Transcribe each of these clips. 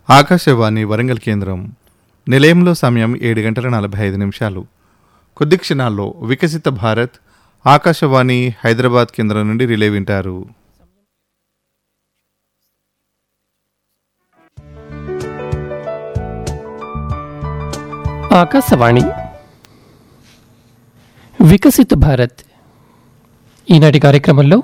ఆకాశవాణి వరంగల్ కేంద్రం నిలయంలో సమయం ఏడు గంటల నలభై ఐదు నిమిషాలు కొద్ది క్షణాల్లో వికసిత భారత్ ఆకాశవాణి హైదరాబాద్ కేంద్రం నుండి రిలే వింటారు ఆకాశవాణి వికసిత భారత్ ఈనాటి కార్యక్రమంలో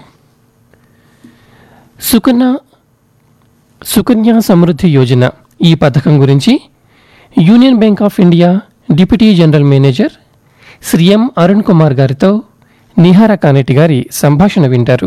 సుకన్య సుకన్య సమృద్ధి యోజన ఈ పథకం గురించి Union Bank of India deputy general manager Shri M Arun Kumar గారితో నిహార కానెటి గారి సంభాషణ వింటారు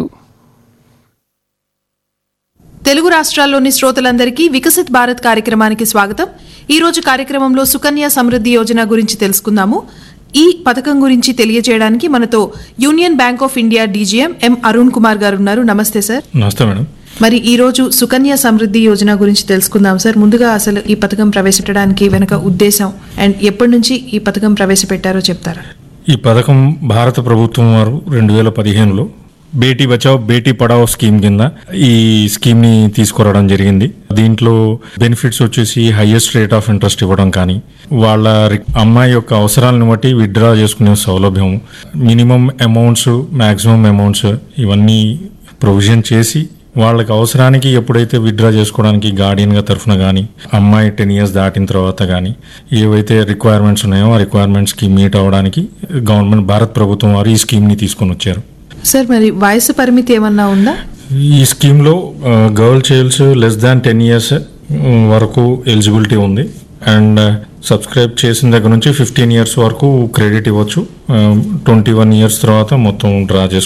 తెలుగు రాష్ట్రాల్లోని శ్రోతలందరికీ వికసిత్ భారత్ కార్యక్రమానికి స్వాగతం ఈ రోజు కార్యక్రమంలో సుకన్య సమృద్ధి యోజన గురించి తెలుసుకుందాము ఈ పథకం గురించి తెలియజేయడానికి మనతో Union Bank of India DGM M Arun Kumar గారు ఉన్నారు నమస్తే సార్ నమస్తే మేడం మరి ఈ రోజు సుకన్య సమృద్ధి యోజన గురించి తెలుసుకుందాం సార్ ముందుగా అసలు ఈ పథకం ప్రవేశపెట్టడానికి వెనుక ఉద్దేశం అండ్ ఎప్పటి నుంచి ఈ పథకం ప్రవేశపెట్టారో చెప్తారా ఈ పథకం భారత ప్రభుత్వం వారు రెండు వేల పదిహేనులో బేటీ బచావ్ బేటీ పడావ్ స్కీమ్ కింద ఈ స్కీమ్ ని తీసుకురావడం జరిగింది దీంట్లో బెనిఫిట్స్ వచ్చేసి హైయెస్ట్ రేట్ ఆఫ్ ఇంట్రెస్ట్ ఇవ్వడం కానీ వాళ్ళ రి- అమ్మాయి యొక్క అవసరాలను బట్టి విత్డ్రా చేసుకునే సౌలభ్యం మినిమం అమౌంట్స్ మాక్సిమం అమౌంట్స్ ఇవన్నీ ప్రొవిజన్ చేసి వాళ్ళకి అవసరానికి ఎప్పుడైతే విత్డ్రా చేసుకోవడానికి గార్డియన్ గా తరఫున కానీ అమ్మాయి టెన్ ఇయర్స్ దాటిన తర్వాత కానీ ఏవైతే రిక్వైర్మెంట్స్ ఉన్నాయో ఆ రిక్వైర్మెంట్స్ కి మీట్ అవ్వడానికి గవర్నమెంట్ భారత్ ప్రభుత్వం వారు ఈ స్కీమ్ ని తీసుకొని వచ్చారు సార్ మరి వయసు పరిమితి ఏమన్నా ఉందా ఈ స్కీమ్ లో girl childs less than ten years వరకు ఎలిజిబిలిటీ ఉంది అండ్ సబ్స్క్రైబ్ చేసిన దగ్గర నుంచి ఫిఫ్టీన్ ఇయర్స్ వరకు క్రెడిట్ ఇవ్వచ్చు ట్వంటీ వన్ ఇయర్స్ తర్వాత మొత్తం డ్రా చేసుకోవచ్చు